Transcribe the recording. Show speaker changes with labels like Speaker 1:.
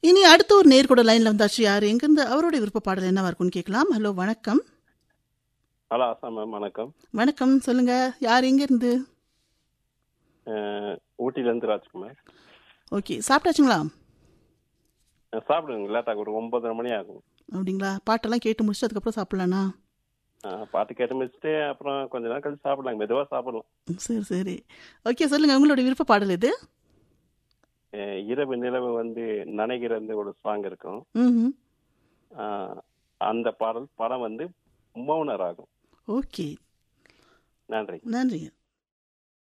Speaker 1: இனி அடுத்த ஒரு நேர் கூட லைன்ல வந்தாச்சு யாரு எங்கிருந்து அவருடைய விருப்ப பாடல் என்னவா இருக்கும்னு கேட்கலாம் ஹலோ வணக்கம்
Speaker 2: ஹலோ ஆசா மேம் வணக்கம்
Speaker 1: வணக்கம் சொல்லுங்க யார் எங்க இருந்து
Speaker 2: அஹ், ஊட்டியிலேருந்து ராஜ்குமார்
Speaker 1: ஓகே சாப்பிட்டாச்சுங்களா
Speaker 2: அஹ், சாப்பிடுங்க லேட்டாக ஒரு ஒன்பதரை மணி ஆகும்
Speaker 1: அப்படிங்களா பாட்டெல்லாம் கேட்டு முடிச்சுட்டு அதுக்கப்புறம் சாப்பிடலானா
Speaker 2: அஹ், பாட்டு கேட்டு முடிச்சுட்டு அப்புறம் கொஞ்ச நேரம் கழிச்சு சாப்பிடலாம் மெதுவாக சாப்பிடலாம்
Speaker 1: ம், சரி சரி ஓகே சொல்லுங்க உங்களுடைய விருப்ப பாடல் இது
Speaker 2: அஹ், இரவு நிலவு வந்து நனைகிறது ஒரு சாங் இருக்கும்
Speaker 1: ம்
Speaker 2: அஹ், அந்த பாடல் படம் வந்து மௌன ராகம்
Speaker 1: ஓகே
Speaker 2: நன்றி
Speaker 1: நன்றிங்க